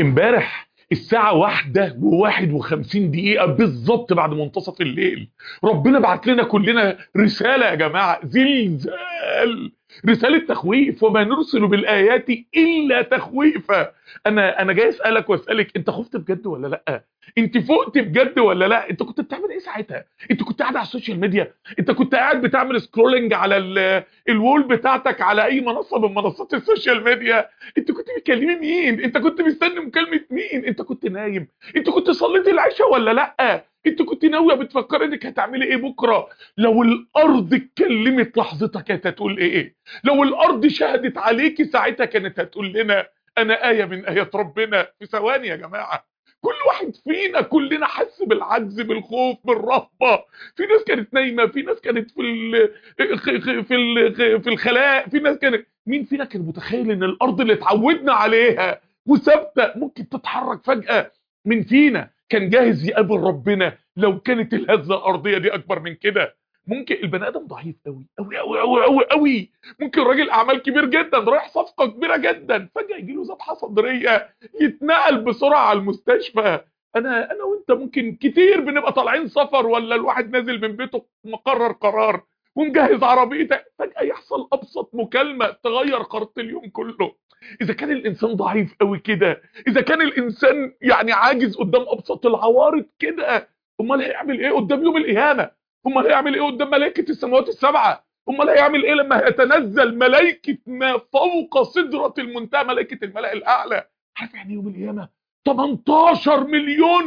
امبارح الساعة واحدة وواحد وخمسين دقيقة بالظبط بعد منتصف الليل ربنا بعت لنا كلنا رسالة يا جماعة زلزال رسالة تخويف وما نرسل بالآيات إلا تخويفا أنا أنا جاي أسألك وأسألك أنت خفت بجد ولا لأ؟ أنت فقت بجد ولا لأ؟ أنت كنت بتعمل إيه ساعتها؟ أنت كنت قاعد على السوشيال ميديا؟ أنت كنت قاعد بتعمل سكرولنج على ال- الوول بتاعتك على أي منصة من منصات السوشيال ميديا؟ أنت كنت بتكلمي مين؟ أنت كنت مستني مكالمة مين؟ أنت كنت نايم؟ أنت كنت صليت العشاء ولا لأ؟ أنت كنت ناوية بتفكري إنك هتعملي إيه بكرة؟ لو الأرض اتكلمت لحظتها كانت هتقول إيه؟ لو الارض شهدت عليكي ساعتها كانت هتقول لنا انا ايه من ايات ربنا في ثواني يا جماعه كل واحد فينا كلنا حس بالعجز بالخوف بالرهبه في ناس كانت نايمه في ناس كانت في ال في ال في الخلاء في ناس كانت مين فينا كان متخيل ان الارض اللي اتعودنا عليها وثابته ممكن تتحرك فجاه من فينا كان جاهز يقابل ربنا لو كانت الهزه الارضيه دي اكبر من كده ممكن البني ادم ضعيف قوي قوي قوي قوي قوي قوي ممكن راجل اعمال كبير جدا رايح صفقه كبيره جدا فجاه يجي له ذبحه صدريه يتنقل بسرعه على المستشفى انا انا وانت ممكن كتير بنبقى طالعين سفر ولا الواحد نازل من بيته مقرر قرار ومجهز عربيتك فجاه يحصل ابسط مكالمه تغير خريطه اليوم كله اذا كان الانسان ضعيف قوي كده اذا كان الانسان يعني عاجز قدام ابسط العوارض كده امال هيعمل ايه قدام يوم القيامه امال هيعمل ايه قدام ملائكه السماوات السبعه امال هيعمل ايه لما هيتنزل ملائكه ما فوق سدره المنتهى ملائكه الملأ الاعلى عارف يعني يوم القيامه 18 مليون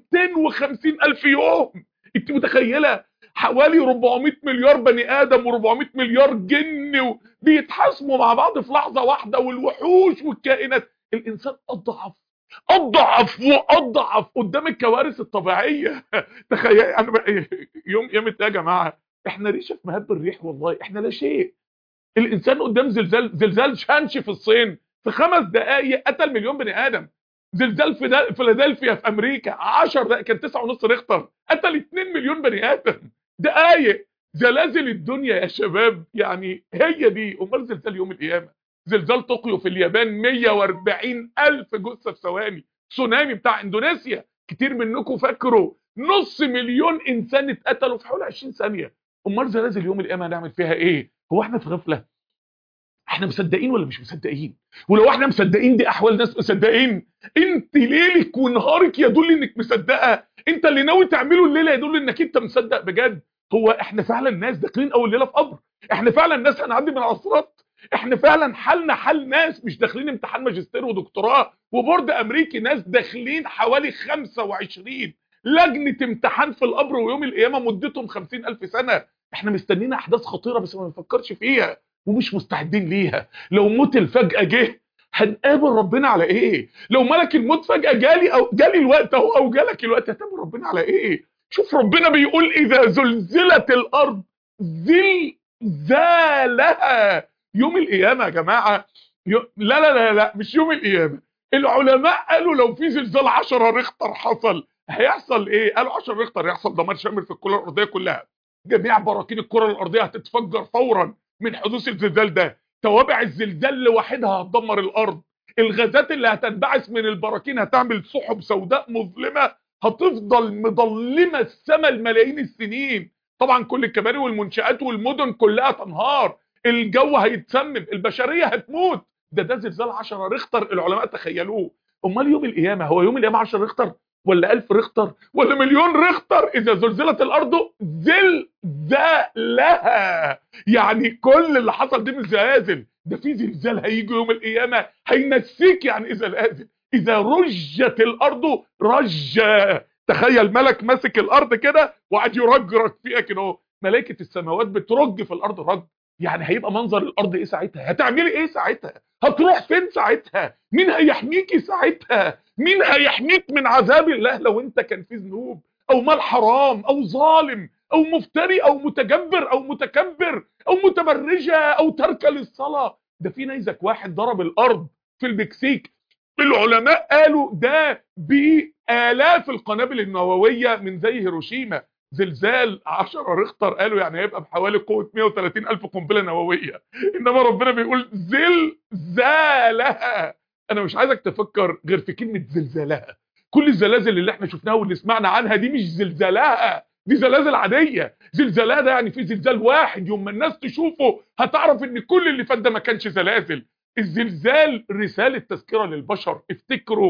و250 الف يوم انت متخيله حوالي 400 مليار بني ادم و400 مليار جن بيتحاسبوا مع بعض في لحظه واحده والوحوش والكائنات الانسان اضعف اضعف واضعف قدام الكوارث الطبيعيه تخيل انا بقى يوم قيامه يا جماعه احنا ريشه في مهب الريح والله احنا لا شيء الانسان قدام زلزال زلزال شانش في الصين في خمس دقائق قتل مليون بني ادم زلزال في فيلادلفيا في امريكا 10 دقائق كان 9.5 ريختر قتل 2 مليون بني ادم دقائق زلازل الدنيا يا شباب يعني هي دي امال زلزال يوم القيامه زلزال طوكيو في اليابان 140 الف جثه في ثواني تسونامي بتاع اندونيسيا كتير منكم فاكروا نص مليون انسان اتقتلوا في حوالي 20 ثانيه امال زلازل يوم القيامه هنعمل فيها ايه هو احنا في غفله احنا مصدقين ولا مش مصدقين ولو احنا مصدقين دي احوال ناس مصدقين انت ليلك ونهارك يدل انك مصدقه انت اللي ناوي تعمله الليله يدل انك انت مصدق بجد هو احنا فعلا ناس داخلين اول ليله في قبر احنا فعلا ناس هنعدي من العصرات احنا فعلا حالنا حال ناس مش داخلين امتحان ماجستير ودكتوراه وبورد امريكي ناس داخلين حوالي 25 لجنه امتحان في القبر ويوم القيامه مدتهم 50000 سنه احنا مستنيين احداث خطيره بس ما بنفكرش فيها ومش مستعدين ليها لو موت الفجأة جه هنقابل ربنا على ايه لو ملك الموت فجأة جالي او جالي الوقت اهو او جالك الوقت هتقابل ربنا على ايه شوف ربنا بيقول اذا زلزلت الارض زلزالها يوم القيامة يا جماعة يو... لا لا لا لا مش يوم القيامة العلماء قالوا لو في زلزال 10 ريختر حصل هيحصل ايه قالوا 10 ريختر يحصل دمار شامل في الكرة الارضية كلها جميع براكين الكرة الارضية هتتفجر فورا من حدوث الزلزال ده توابع الزلزال لوحدها هتدمر الارض الغازات اللي هتنبعث من البراكين هتعمل سحب سوداء مظلمه هتفضل مظلمه السماء لملايين السنين طبعا كل الكباري والمنشآت والمدن كلها تنهار الجو هيتسمم البشريه هتموت ده ده زلزال 10 ريختر العلماء تخيلوه امال يوم القيامه هو يوم القيامه 10 ريختر ولا 1000 ريختر ولا مليون ريختر اذا زلزلت الارض زلزالها يعني كل اللي حصل دي مش زلازل ده في زلزال هيجي يوم القيامه هينسيك يعني ايه زلازل اذا رجت الارض رجه تخيل ملك ماسك الارض كده وقعد يرجرج فيها كده اهو ملائكه السماوات بترج في الارض رج يعني هيبقى منظر الارض ايه ساعتها هتعملي ايه ساعتها هتروح فين ساعتها مين هيحميكي ساعتها مين هيحميك من عذاب الله لو انت كان في ذنوب او مال حرام او ظالم او مفتري او متجبر او متكبر او متبرجه او تركه للصلاه ده في نيزك واحد ضرب الارض في المكسيك العلماء قالوا ده بالاف القنابل النوويه من زي هيروشيما زلزال 10 ريختر قالوا يعني هيبقى بحوالي قوه 130 الف قنبله نوويه انما ربنا بيقول زلزالها انا مش عايزك تفكر غير في كلمه زلزالها كل الزلازل اللي احنا شفناها واللي سمعنا عنها دي مش زلزالها دي زلازل عاديه زلزالها ده يعني في زلزال واحد يوم ما الناس تشوفه هتعرف ان كل اللي فات ده ما كانش زلازل الزلزال رساله تذكره للبشر افتكروا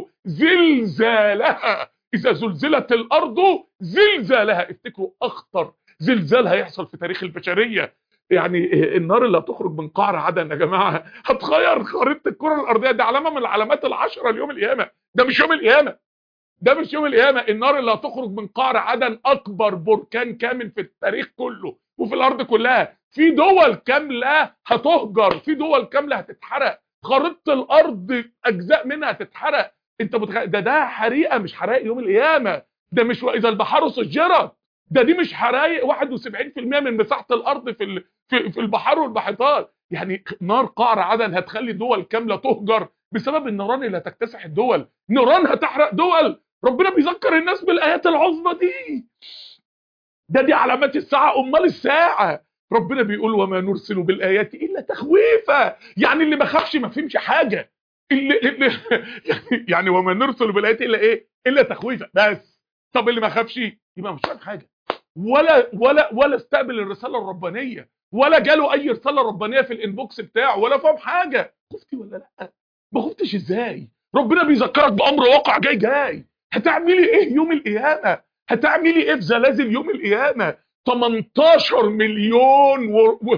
زلزالها اذا زلزلت الارض زلزالها افتكروا اخطر زلزال هيحصل في تاريخ البشريه يعني النار اللي هتخرج من قعر عدن يا جماعه هتغير خريطه الكره الارضيه دي علامه من العلامات العشره ليوم القيامه ده مش يوم القيامه ده مش يوم القيامه النار اللي هتخرج من قعر عدن اكبر بركان كامل في التاريخ كله وفي الارض كلها في دول كامله هتهجر في دول كامله هتتحرق خريطه الارض اجزاء منها هتتحرق انت متخيل ده ده حريقه مش حرائق يوم القيامه ده مش اذا البحار سجرت ده دي مش حرايق 71% من مساحه الارض في ال... في, في البحار والمحيطات يعني نار قعر عدن هتخلي دول كامله تهجر بسبب النيران اللي هتكتسح الدول نيران هتحرق دول ربنا بيذكر الناس بالايات العظمى دي ده دي علامات الساعه امال الساعه ربنا بيقول وما نرسل بالايات الا تخويفا يعني اللي ما خافش ما فهمش حاجه اللي, اللي يعني, يعني وما نرسل بالايات الا ايه الا تخويفا بس طب اللي ما خافش يبقى مش فاهم حاجه ولا ولا ولا استقبل الرساله الربانيه ولا جاله اي رساله ربانيه في الانبوكس بتاعه ولا فاهم حاجه خفتي ولا لا ما خفتش ازاي ربنا بيذكرك بامر واقع جاي جاي هتعملي ايه يوم القيامه هتعملي ايه في زلازل يوم القيامه 18 مليون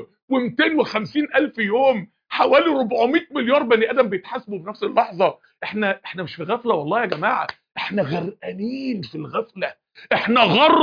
و250 الف يوم حوالي 400 مليار بني ادم بيتحاسبوا في نفس اللحظه احنا احنا مش في غفله والله يا جماعه احنا غرقانين في الغفله احنا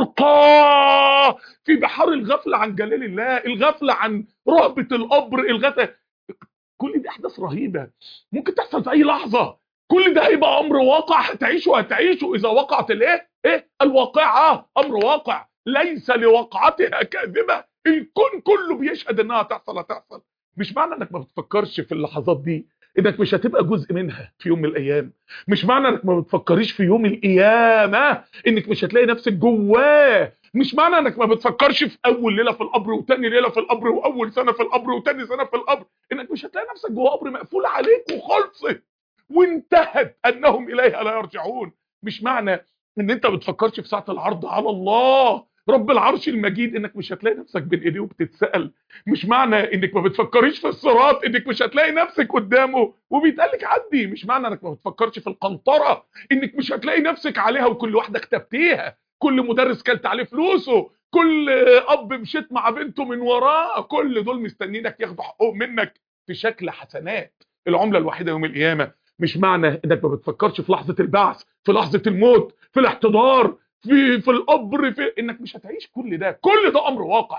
غرقى في بحار الغفله عن جلال الله الغفله عن رهبه القبر الغفله كل دي احداث رهيبه ممكن تحصل في اي لحظه كل ده هيبقى امر واقع هتعيشه هتعيشه اذا وقعت الايه ايه الواقعه امر واقع ليس لوقعتها كاذبه الكون كله بيشهد انها تحصل هتحصل مش معنى انك ما بتفكرش في اللحظات دي انك مش هتبقى جزء منها في يوم من الايام مش معنى انك ما بتفكريش في يوم القيامه انك مش هتلاقي نفسك جواه مش معنى انك ما بتفكرش في اول ليله في القبر وتاني ليله في القبر واول سنه في القبر وتاني سنه في القبر انك مش هتلاقي نفسك جوه قبر مقفول عليك وخلصت وانتهت انهم اليها لا يرجعون مش معنى ان انت ما بتفكرش في ساعه العرض على الله رب العرش المجيد انك مش هتلاقي نفسك بين ايديه وبتتسال مش معنى انك ما بتفكريش في الصراط انك مش هتلاقي نفسك قدامه وبيتقال لك عدي مش معنى انك ما بتفكرش في القنطره انك مش هتلاقي نفسك عليها وكل واحده كتبتيها كل مدرس كلت عليه فلوسه كل اب مشيت مع بنته من وراه كل دول مستنينك ياخدوا حقوق منك في شكل حسنات العمله الوحيده يوم القيامه مش معنى انك ما بتفكرش في لحظه البعث في لحظه الموت في الاحتضار في في القبر في انك مش هتعيش كل ده كل ده امر واقع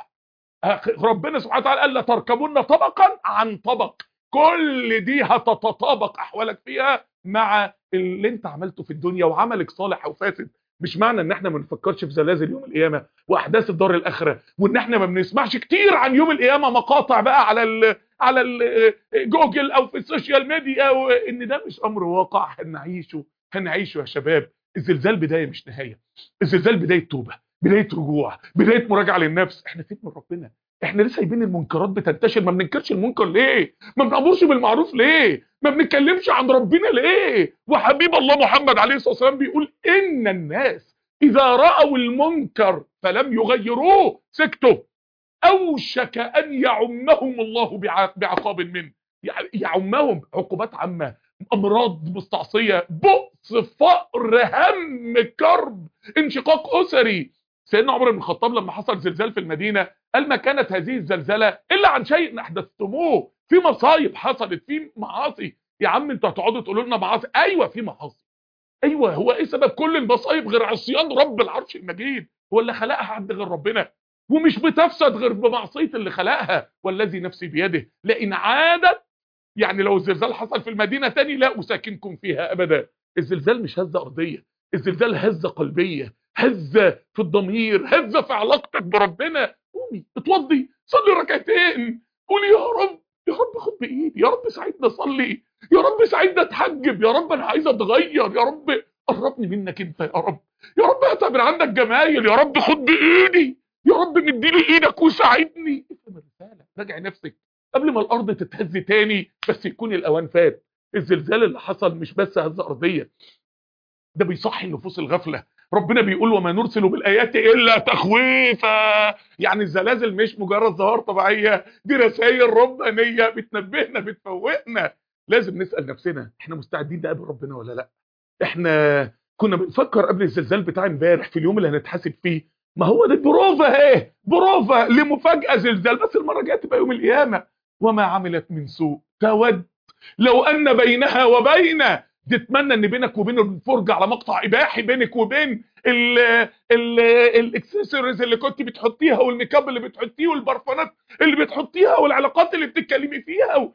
ربنا سبحانه وتعالى قال لا تركبن طبقا عن طبق كل دي هتتطابق احوالك فيها مع اللي انت عملته في الدنيا وعملك صالح او فاسد مش معنى ان احنا ما بنفكرش في زلازل يوم القيامه واحداث الدار الاخره وان احنا ما بنسمعش كتير عن يوم القيامه مقاطع بقى على ال على ال جوجل او في السوشيال ميديا وان ده مش امر واقع هنعيشه هنعيشه يا شباب الزلزال بدايه مش نهايه الزلزال بدايه توبه بدايه رجوع بدايه مراجعه للنفس احنا فين من ربنا احنا لسه سايبين المنكرات بتنتشر ما بننكرش المنكر ليه ما بنامرش بالمعروف ليه ما بنتكلمش عن ربنا ليه وحبيب الله محمد عليه الصلاه والسلام بيقول ان الناس اذا راوا المنكر فلم يغيروه سكتوا اوشك ان يعمهم الله بعقاب منه يعمهم عقوبات عامه امراض مستعصيه بؤس فقر هم كرب انشقاق اسري سيدنا عمر بن الخطاب لما حصل زلزال في المدينه قال ما كانت هذه الزلزله الا عن شيء احدثتموه في مصايب حصلت في معاصي يا عم انتوا هتقعدوا تقولوا لنا معاصي ايوه في معاصي ايوه هو ايه سبب كل المصايب غير عصيان رب العرش المجيد هو اللي خلقها حد غير ربنا ومش بتفسد غير بمعصيه اللي خلقها والذي نفسي بيده لئن عادت يعني لو الزلزال حصل في المدينه تاني لا اساكنكم فيها ابدا الزلزال مش هزه ارضيه الزلزال هزه قلبيه هزه في الضمير هزه في علاقتك بربنا قومي اتوضي صلي ركعتين قولي يا رب يا رب خد بايدي يا رب ساعدنا اصلي يا رب ساعدنا اتحجب يا رب انا عايز اتغير يا رب قربني منك انت يا رب يا رب اعتبر عندك جمايل يا رب خد بايدي يا رب مديلي ايدك وساعدني افهم الرساله راجع نفسك قبل ما الارض تتهز تاني بس يكون الاوان فات الزلزال اللي حصل مش بس هزه ارضيه ده بيصحي النفوس الغفله ربنا بيقول وما نرسل بالايات الا تخويفا يعني الزلازل مش مجرد ظواهر طبيعيه دي رسائل ربانيه بتنبهنا بتفوقنا لازم نسال نفسنا احنا مستعدين نقابل ربنا ولا لا احنا كنا بنفكر قبل الزلزال بتاع امبارح في اليوم اللي هنتحاسب فيه ما هو ده بروفا اهي بروفا لمفاجاه زلزال بس المره الجايه تبقى يوم القيامه وما عملت من سوء تود لو ان بينها وبين تتمنى ان بينك وبين الفرجه على مقطع اباحي بينك وبين الاكسسوارز اللي كنت بتحطيها والميك اب اللي بتحطيه والبرفانات اللي بتحطيها والعلاقات اللي بتتكلمي فيها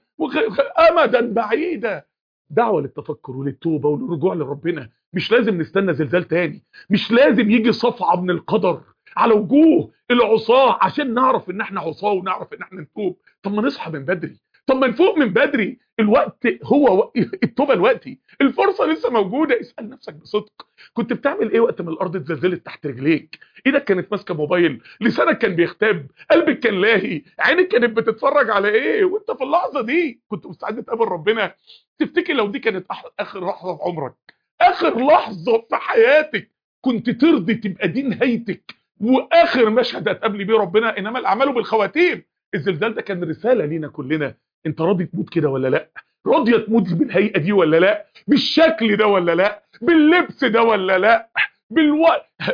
امدا بعيدا دعوه للتفكر وللتوبه وللرجوع لربنا مش لازم نستنى زلزال تاني مش لازم يجي صفعه من القدر على وجوه العصاه عشان نعرف ان احنا عصاه ونعرف ان احنا نتوب طب ما نصحى من بدري طب ما نفوق من بدري الوقت هو التوبه دلوقتي الفرصه لسه موجوده اسال نفسك بصدق كنت بتعمل ايه وقت ما الارض اتزلزلت تحت رجليك ايدك كانت ماسكه موبايل لسانك كان بيختب قلبك كان لاهي عينك كانت بتتفرج على ايه وانت في اللحظه دي كنت مستعد تقابل ربنا تفتكر لو دي كانت اخر لحظه في عمرك اخر لحظه في حياتك كنت ترضي تبقى دي نهايتك واخر مشهد هتقابلي بيه ربنا انما الاعمال بالخواتيم الزلزال ده كان رساله لينا كلنا انت راضي تموت كده ولا لا راضيه تموت بالهيئه دي ولا لا بالشكل ده ولا لا باللبس ده ولا لا بالو...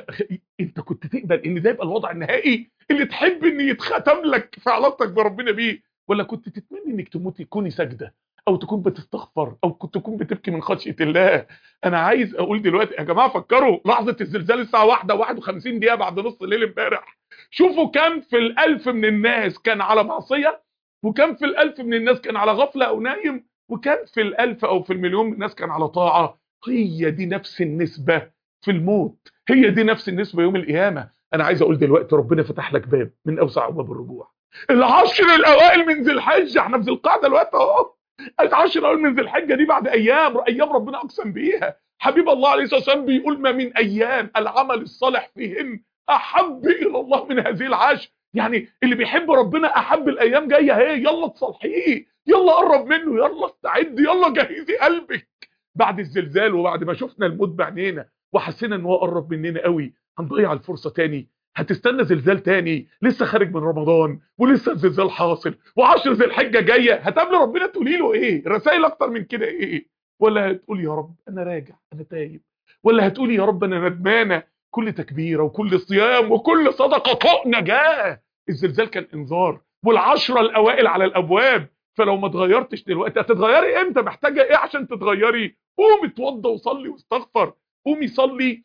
انت كنت تقبل ان ده يبقى الوضع النهائي اللي تحب ان يتختم لك في علاقتك بربنا بيه ولا كنت تتمنى انك تموتي تكوني ساجده او تكون بتستغفر او كنت تكون بتبكي من خشيه الله انا عايز اقول دلوقتي يا جماعه فكروا لحظه الزلزال الساعه 1 51 دقيقه بعد نص الليل امبارح شوفوا كم في الالف من الناس كان على معصيه وكم في الالف من الناس كان على غفله او نايم وكم في الالف او في المليون من الناس كان على طاعه هي دي نفس النسبه في الموت هي دي نفس النسبه يوم القيامه انا عايز اقول دلوقتي ربنا فتح لك باب من اوسع ابواب الرجوع العشر الاوائل من ذي الحجه احنا في ذي القعده دلوقتي اهو العشر الاوائل من ذي الحجه دي بعد ايام ايام ربنا اقسم بيها حبيب الله عليه الصلاه والسلام بيقول ما من ايام العمل الصالح فيهن احب الى الله من هذه العشر يعني اللي بيحب ربنا احب الايام جايه اهي يلا تصالحيه يلا قرب منه يلا استعد يلا جهزي قلبك بعد الزلزال وبعد ما شفنا الموت بعينينا وحسينا ان هو قرب مننا قوي هنضيع الفرصه تاني هتستنى زلزال تاني لسه خارج من رمضان ولسه الزلزال حاصل وعشر ذي الحجه جايه هتقابل ربنا تقولي له ايه رسائل اكتر من كده ايه ولا هتقول يا رب انا راجع انا تايب ولا هتقولي يا رب انا ندمانه كل تكبيره وكل صيام وكل صدقه طوق نجاه الزلزال كان انذار والعشره الاوائل على الابواب فلو ما اتغيرتش دلوقتي هتتغيري امتى محتاجه ايه عشان تتغيري قومي اتوضى وصلي واستغفر قومي صلي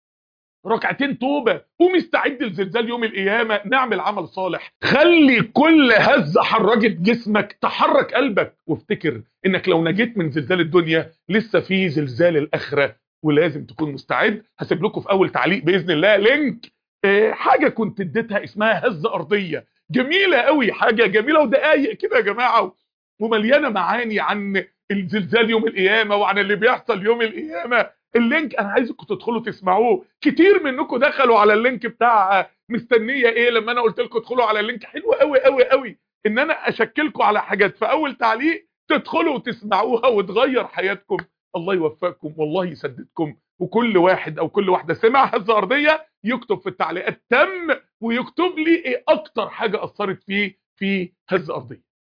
ركعتين توبه قومي استعد لزلزال يوم القيامه نعمل عمل صالح خلي كل هزه حركت جسمك تحرك قلبك وافتكر انك لو نجيت من زلزال الدنيا لسه في زلزال الاخره ولازم تكون مستعد هسيب لكم في اول تعليق باذن الله لينك اه حاجه كنت اديتها اسمها هزه ارضيه جميله قوي حاجه جميله ودقايق كده يا جماعه ومليانه معاني عن الزلزال يوم القيامه وعن اللي بيحصل يوم القيامه اللينك انا عايزكم تدخلوا تسمعوه كتير منكم دخلوا على اللينك بتاع مستنيه ايه لما انا قلت لكم ادخلوا على اللينك حلو قوي قوي قوي ان انا اشكلكم على حاجات في اول تعليق تدخلوا وتسمعوها وتغير حياتكم الله يوفقكم والله يسددكم وكل واحد او كل واحده سمع هزه ارضيه يكتب في التعليقات تم ويكتب لي ايه اكتر حاجه اثرت فيه في هزه ارضيه